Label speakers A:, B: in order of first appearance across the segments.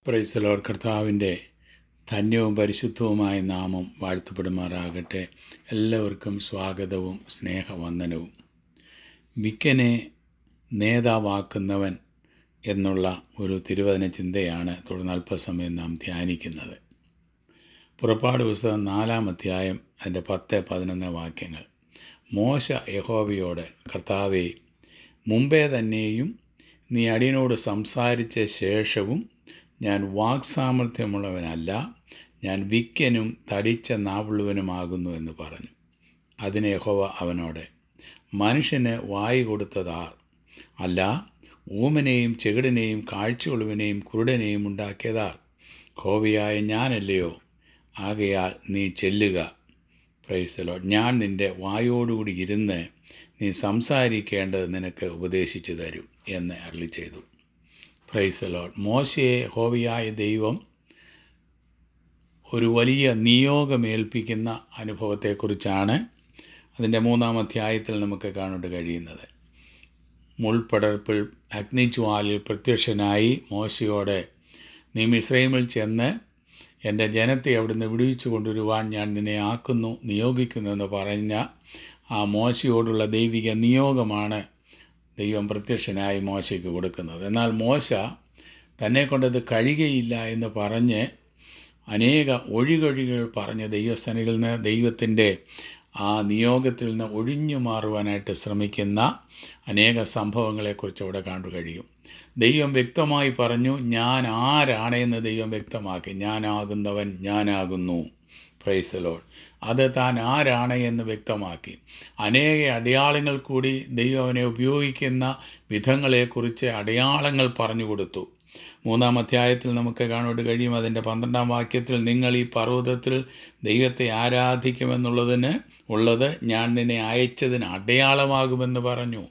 A: പ്രൈസലോർ കർത്താവിൻ്റെ ധന്യവും പരിശുദ്ധവുമായ നാമം വാഴ്ത്തപ്പെടുമാറാകട്ടെ എല്ലാവർക്കും സ്വാഗതവും സ്നേഹവന്ദനവും വിക്കനെ നേതാവാക്കുന്നവൻ എന്നുള്ള ഒരു തിരുവചന ചിന്തയാണ് തുടർന്ന് അല്പസമയം നാം ധ്യാനിക്കുന്നത് പുറപ്പാട് പുസ്തകം നാലാം അധ്യായം അതിൻ്റെ പത്ത് പതിനൊന്ന് വാക്യങ്ങൾ മോശ യഹോവയോട് കർത്താവെ മുമ്പേ തന്നെയും നീ അടിയനോട് സംസാരിച്ച ശേഷവും ഞാൻ വാക്സാമർഥ്യമുള്ളവനല്ല ഞാൻ വിക്കനും തടിച്ച നാവുള്ളവനുമാകുന്നു എന്ന് പറഞ്ഞു അതിന് യഹോവ അവനോട് മനുഷ്യന് വായു കൊടുത്തതാർ അല്ല ഊമനെയും ചെകിടനെയും കാഴ്ചയുള്ളവനെയും കുരുടനെയും ഉണ്ടാക്കിയതാർ ഹോവിയായ ഞാനല്ലയോ ആകയാൽ നീ ചെല്ലുക പ്രൈസലോ ഞാൻ നിൻ്റെ വായോടുകൂടി ഇരുന്ന് നീ സംസാരിക്കേണ്ടത് നിനക്ക് ഉപദേശിച്ചു തരും എന്ന് അരളി ചെയ്തു പ്രൈസലോ മോശയെ ഹോവിയായ ദൈവം ഒരു വലിയ നിയോഗമേൽപ്പിക്കുന്ന അനുഭവത്തെക്കുറിച്ചാണ് അതിൻ്റെ മൂന്നാം അധ്യായത്തിൽ നമുക്ക് കാണാൻ കഴിയുന്നത് മുൾപടർപ്പിൽ അഗ്നിജ്വാലിൽ പ്രത്യക്ഷനായി മോശയോടെ നീ മിശ്രൈമിൽ ചെന്ന് എൻ്റെ ജനത്തെ അവിടുന്ന് വിടുവിച്ചു കൊണ്ടുവരുവാൻ ഞാൻ നിന്നെ ആക്കുന്നു നിയോഗിക്കുന്നു എന്ന് പറഞ്ഞ ആ മോശയോടുള്ള ദൈവിക നിയോഗമാണ് ദൈവം പ്രത്യക്ഷനായി മോശയ്ക്ക് കൊടുക്കുന്നത് എന്നാൽ മോശ തന്നെ കൊണ്ടത് കഴിയുകയില്ല എന്ന് പറഞ്ഞ് അനേക ഒഴികൊഴികൾ പറഞ്ഞ് ദൈവസ്ഥനിൽ നിന്ന് ദൈവത്തിൻ്റെ ആ നിയോഗത്തിൽ നിന്ന് ഒഴിഞ്ഞു മാറുവാനായിട്ട് ശ്രമിക്കുന്ന അനേക സംഭവങ്ങളെക്കുറിച്ച് അവിടെ കാണു കഴിയും ദൈവം വ്യക്തമായി പറഞ്ഞു ഞാൻ ആരാണെന്ന് ദൈവം വ്യക്തമാക്കി ഞാനാകുന്നവൻ ഞാനാകുന്നു പ്രൈസലോൾ അത് താൻ ആരാണ് എന്ന് വ്യക്തമാക്കി അനേക അടയാളങ്ങൾ കൂടി ദൈവം അവനെ ഉപയോഗിക്കുന്ന വിധങ്ങളെക്കുറിച്ച് അടയാളങ്ങൾ പറഞ്ഞു കൊടുത്തു മൂന്നാം അധ്യായത്തിൽ നമുക്ക് കാണോട്ട് കഴിയും അതിൻ്റെ പന്ത്രണ്ടാം വാക്യത്തിൽ നിങ്ങൾ ഈ പർവ്വതത്തിൽ ദൈവത്തെ ആരാധിക്കുമെന്നുള്ളതിന് ഉള്ളത് ഞാൻ നിന്നെ അയച്ചതിന് അടയാളമാകുമെന്ന് പറഞ്ഞു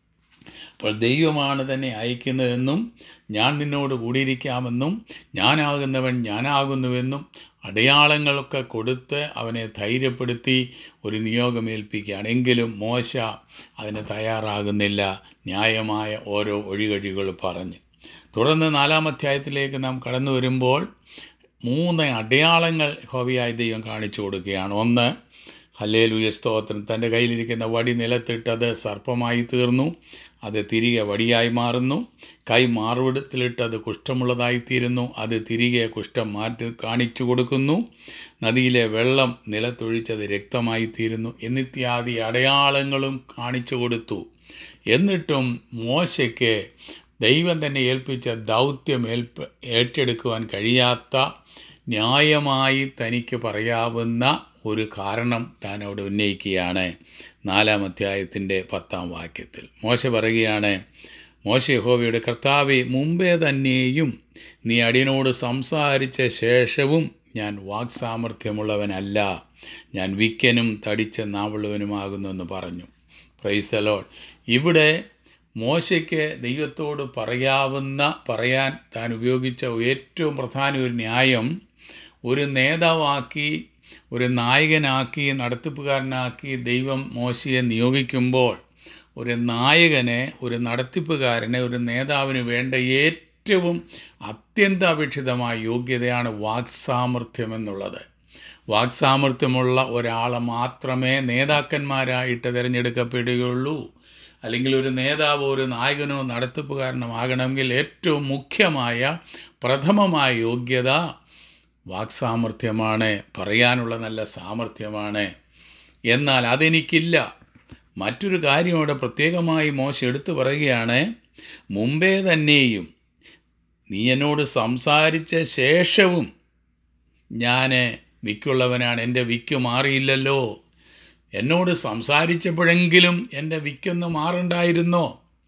A: അപ്പോൾ ദൈവമാണ് തന്നെ അയക്കുന്നതെന്നും ഞാൻ നിന്നോട് കൂടിയിരിക്കാമെന്നും ഞാനാകുന്നവൻ ഞാനാകുന്നുവെന്നും അടയാളങ്ങളൊക്കെ കൊടുത്ത് അവനെ ധൈര്യപ്പെടുത്തി ഒരു നിയോഗമേൽപ്പിക്കുകയാണ് എങ്കിലും മോശ അതിന് തയ്യാറാകുന്നില്ല ന്യായമായ ഓരോ ഒഴികഴികൾ പറഞ്ഞ് തുടർന്ന് നാലാം അധ്യായത്തിലേക്ക് നാം കടന്നു വരുമ്പോൾ മൂന്ന് അടയാളങ്ങൾ ഹോവിയായ ദൈവം കാണിച്ചു കൊടുക്കുകയാണ് ഒന്ന് ഹല്ലേലൂയ സ്തോത്രം തൻ്റെ കയ്യിലിരിക്കുന്ന വടി നിലത്തിട്ടത് സർപ്പമായി തീർന്നു അത് തിരികെ വടിയായി മാറുന്നു കൈ മാറുവിടത്തിലിട്ട് അത് കുഷ്ഠമുള്ളതായിത്തീരുന്നു അത് തിരികെ കുഷ്ഠം മാറ്റി കാണിച്ചു കൊടുക്കുന്നു നദിയിലെ വെള്ളം നിലത്തൊഴിച്ചത് രക്തമായിത്തീരുന്നു എന്നിത്യാദി അടയാളങ്ങളും കാണിച്ചു കൊടുത്തു എന്നിട്ടും മോശയ്ക്ക് ദൈവം തന്നെ ഏൽപ്പിച്ച ദൗത്യം ഏൽപ്പ് ഏറ്റെടുക്കുവാൻ കഴിയാത്ത ന്യായമായി തനിക്ക് പറയാവുന്ന ഒരു കാരണം താൻ അവിടെ ഉന്നയിക്കുകയാണ് നാലാം അധ്യായത്തിൻ്റെ പത്താം വാക്യത്തിൽ മോശ പറയുകയാണ് മോശ യഹോവയുടെ കർത്താവെ മുമ്പേ തന്നെയും നീ അടിയനോട് സംസാരിച്ച ശേഷവും ഞാൻ വാക്സാമർഥ്യമുള്ളവനല്ല ഞാൻ വിക്കനും തടിച്ച നാവുള്ളവനുമാകുന്നു എന്ന് പറഞ്ഞു പ്രൈസലോൾ ഇവിടെ മോശയ്ക്ക് ദൈവത്തോട് പറയാവുന്ന പറയാൻ താൻ ഉപയോഗിച്ച ഏറ്റവും പ്രധാന ഒരു ന്യായം ഒരു നേതാവാക്കി ഒരു നായകനാക്കി നടത്തിപ്പുകാരനാക്കി ദൈവം മോശയെ നിയോഗിക്കുമ്പോൾ ഒരു നായകനെ ഒരു നടത്തിപ്പുകാരനെ ഒരു നേതാവിന് വേണ്ട ഏറ്റവും അത്യന്താപേക്ഷിതമായ യോഗ്യതയാണ് വാക്സാമർഥ്യം എന്നുള്ളത് വാക്സാമർഥ്യമുള്ള ഒരാളെ മാത്രമേ നേതാക്കന്മാരായിട്ട് തിരഞ്ഞെടുക്കപ്പെടുകയുള്ളൂ അല്ലെങ്കിൽ ഒരു നേതാവോ ഒരു നായകനോ നടത്തിപ്പുകാരനോ ആകണമെങ്കിൽ ഏറ്റവും മുഖ്യമായ പ്രഥമമായ യോഗ്യത വാക്സാമർഥ്യമാണ് പറയാനുള്ള നല്ല സാമർഥ്യമാണ് എന്നാൽ അതെനിക്കില്ല മറ്റൊരു കാര്യം അവിടെ പ്രത്യേകമായി മോശം എടുത്തു പറയുകയാണ് മുമ്പേ തന്നെയും നീ എന്നോട് സംസാരിച്ച ശേഷവും ഞാൻ വിക്കുള്ളവനാണ് എൻ്റെ വിക്ക് മാറിയില്ലല്ലോ എന്നോട് സംസാരിച്ചപ്പോഴെങ്കിലും എൻ്റെ വിക്കൊന്ന് മാറണ്ടായിരുന്നോ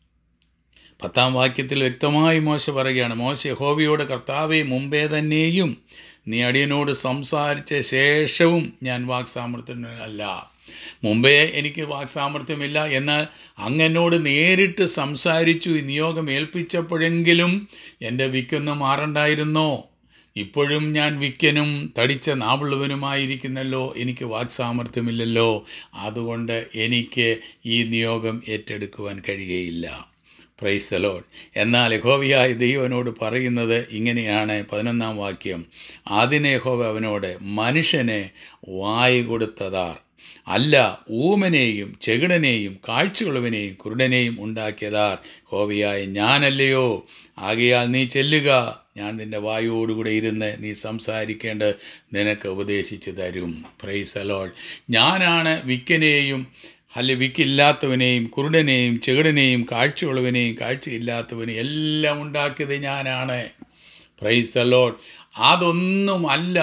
A: പത്താം വാക്യത്തിൽ വ്യക്തമായി മോശ പറയുകയാണ് മോശ യഹോവയോട് കർത്താവെ മുമ്പേ തന്നെയും നീ അടിയനോട് സംസാരിച്ച ശേഷവും ഞാൻ വാക്സാമർത്ഥ്യനല്ല മുമ്പേ എനിക്ക് വാക്സാമർത്ഥ്യമില്ല എന്നാൽ അങ്ങനോട് നേരിട്ട് സംസാരിച്ചു ഈ നിയോഗം ഏൽപ്പിച്ചപ്പോഴെങ്കിലും എൻ്റെ വിക്കൊന്ന് മാറണ്ടായിരുന്നോ ഇപ്പോഴും ഞാൻ വിക്കനും തടിച്ച നാവുള്ളവനുമായിരിക്കുന്നല്ലോ എനിക്ക് വാക്സാമർത്ഥ്യമില്ലല്ലോ അതുകൊണ്ട് എനിക്ക് ഈ നിയോഗം ഏറ്റെടുക്കുവാൻ കഴിയുകയില്ല പ്രൈസ് ലോഡ് എന്നാൽ യഹോവയായ ദൈവനോട് പറയുന്നത് ഇങ്ങനെയാണ് പതിനൊന്നാം വാക്യം അതിനെ യഹോവ അവനോട് മനുഷ്യനെ വായു കൊടുത്തതാർ അല്ല ഊമനെയും ചെകിടനെയും കാഴ്ചയുള്ളവനെയും കുരുടനെയും ഉണ്ടാക്കിയതാർ ഹോവിയായ ഞാനല്ലയോ ആകയാൽ നീ ചെല്ലുക ഞാൻ നിന്റെ വായുവോടുകൂടെ ഇരുന്ന് നീ സംസാരിക്കേണ്ട നിനക്ക് ഉപദേശിച്ചു തരും പ്രൈസ് അലോൾ ഞാനാണ് വിക്കനെയും അല്ലെ വിക്കില്ലാത്തവനെയും കുരുടനെയും ചെകിടനെയും കാഴ്ചയുള്ളവനെയും കാഴ്ചയില്ലാത്തവനെയും എല്ലാം ഉണ്ടാക്കിയത് ഞാനാണ് പ്രൈസ് അലോഡ് അതൊന്നുമല്ല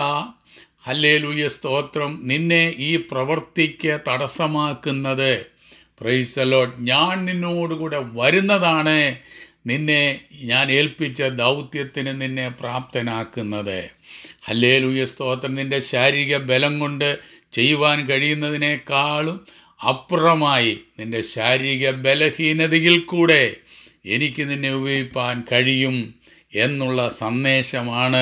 A: ഹല്ലേലൂയ സ്തോത്രം നിന്നെ ഈ പ്രവൃത്തിക്ക് തടസ്സമാക്കുന്നത് പ്രൈസ് അലോഡ് ഞാൻ നിന്നോടുകൂടെ വരുന്നതാണ് നിന്നെ ഞാൻ ഏൽപ്പിച്ച ദൗത്യത്തിന് നിന്നെ പ്രാപ്തനാക്കുന്നത് ഹല്ലേലൂയ സ്തോത്രം നിന്റെ ശാരീരിക ബലം കൊണ്ട് ചെയ്യുവാൻ കഴിയുന്നതിനേക്കാളും അപ്പുറമായി നിന്റെ ശാരീരിക ബലഹീനതയിൽ കൂടെ എനിക്ക് നിന്നെ ഉപയോഗിപ്പാൻ കഴിയും എന്നുള്ള സന്ദേശമാണ്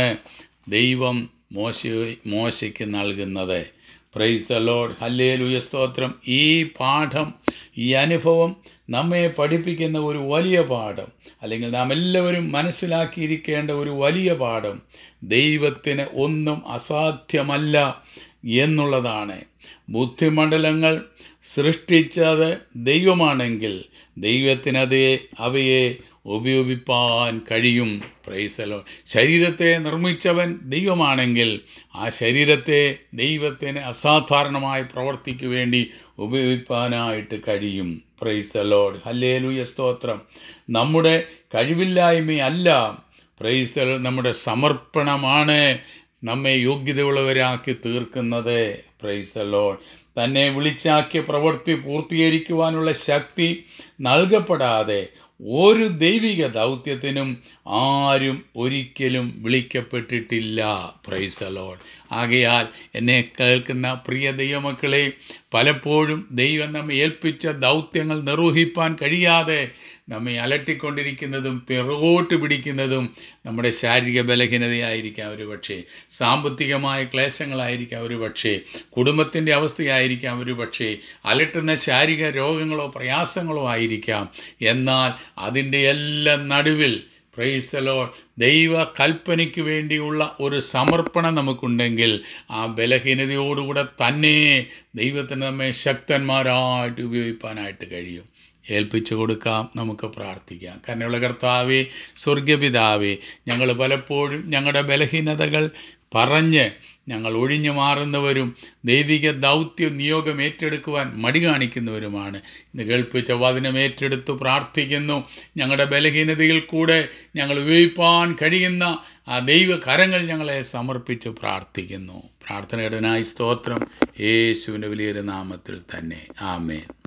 A: ദൈവം മോശ മോശയ്ക്ക് നൽകുന്നത് പ്രൈസ് ദ ലോഡ് ഹല്ലേലൂയ സ്തോത്രം ഈ പാഠം ഈ അനുഭവം നമ്മെ പഠിപ്പിക്കുന്ന ഒരു വലിയ പാഠം അല്ലെങ്കിൽ നാം എല്ലാവരും മനസ്സിലാക്കിയിരിക്കേണ്ട ഒരു വലിയ പാഠം ദൈവത്തിന് ഒന്നും അസാധ്യമല്ല എന്നുള്ളതാണ് ബുദ്ധിമണ്ഡലങ്ങൾ സൃഷ്ടിച്ചത് ദൈവമാണെങ്കിൽ ദൈവത്തിനത് അവയെ ഉപയോഗിപ്പാൻ കഴിയും പ്രൈസലോ ശരീരത്തെ നിർമ്മിച്ചവൻ ദൈവമാണെങ്കിൽ ആ ശരീരത്തെ ദൈവത്തിന് അസാധാരണമായ പ്രവർത്തിക്ക് വേണ്ടി ഉപയോഗിപ്പാനായിട്ട് കഴിയും പ്രൈസലോഡ് ഹല്ലേലൂയ സ്തോത്രം നമ്മുടെ കഴിവില്ലായ്മയല്ല പ്രൈസൽ നമ്മുടെ സമർപ്പണമാണ് നമ്മെ യോഗ്യതയുള്ളവരാക്കി തീർക്കുന്നത് പ്രൈസലോഡ് തന്നെ വിളിച്ചാക്കിയ പ്രവൃത്തി പൂർത്തീകരിക്കുവാനുള്ള ശക്തി നൽകപ്പെടാതെ ഒരു ദൈവിക ദൗത്യത്തിനും ആരും ഒരിക്കലും വിളിക്കപ്പെട്ടിട്ടില്ല പ്രൈസ് ലോഡ് ആകയാൽ എന്നെ കേൾക്കുന്ന പ്രിയ ദൈവമക്കളെ പലപ്പോഴും ദൈവം നമ്മെ ഏൽപ്പിച്ച ദൗത്യങ്ങൾ നിർവഹിപ്പാൻ കഴിയാതെ നമ്മെ അലട്ടിക്കൊണ്ടിരിക്കുന്നതും പിറകോട്ട് പിടിക്കുന്നതും നമ്മുടെ ശാരീരിക ബലഹീനതയായിരിക്കാം ഒരു പക്ഷേ സാമ്പത്തികമായ ക്ലേശങ്ങളായിരിക്കാം ഒരു പക്ഷേ കുടുംബത്തിൻ്റെ അവസ്ഥയായിരിക്കാം ഒരു പക്ഷേ അലട്ടുന്ന ശാരീരിക രോഗങ്ങളോ പ്രയാസങ്ങളോ ആയിരിക്കാം എന്നാൽ അതിൻ്റെ എല്ലാം നടുവിൽ പ്രൈസലോ ദൈവ കൽപ്പനയ്ക്ക് വേണ്ടിയുള്ള ഒരു സമർപ്പണം നമുക്കുണ്ടെങ്കിൽ ആ ബലഹീനതയോടുകൂടെ തന്നെ ദൈവത്തിന് നമ്മെ ശക്തന്മാരായിട്ട് ഉപയോഗിക്കാനായിട്ട് കഴിയും ഏൽപ്പിച്ചു കൊടുക്കാം നമുക്ക് പ്രാർത്ഥിക്കാം കരുണയുള്ള കർത്താവേ സ്വർഗപിതാവേ ഞങ്ങൾ പലപ്പോഴും ഞങ്ങളുടെ ബലഹീനതകൾ പറഞ്ഞ് ഞങ്ങൾ ഒഴിഞ്ഞു മാറുന്നവരും ദൈവിക ദൗത്യ നിയോഗം ഏറ്റെടുക്കുവാൻ മടി കാണിക്കുന്നവരുമാണ് ഇന്ന് കേൾപ്പിച്ച വചനം ഏറ്റെടുത്തു പ്രാർത്ഥിക്കുന്നു ഞങ്ങളുടെ ബലഹീനതയിൽ കൂടെ ഞങ്ങൾ ഉപയോഗിപ്പാൻ കഴിയുന്ന ആ ദൈവ കരങ്ങൾ ഞങ്ങളെ സമർപ്പിച്ച് പ്രാർത്ഥിക്കുന്നു പ്രാർത്ഥനയുടനായി സ്തോത്രം യേശുവിൻ്റെ വലിയൊരു നാമത്തിൽ തന്നെ ആമേൻ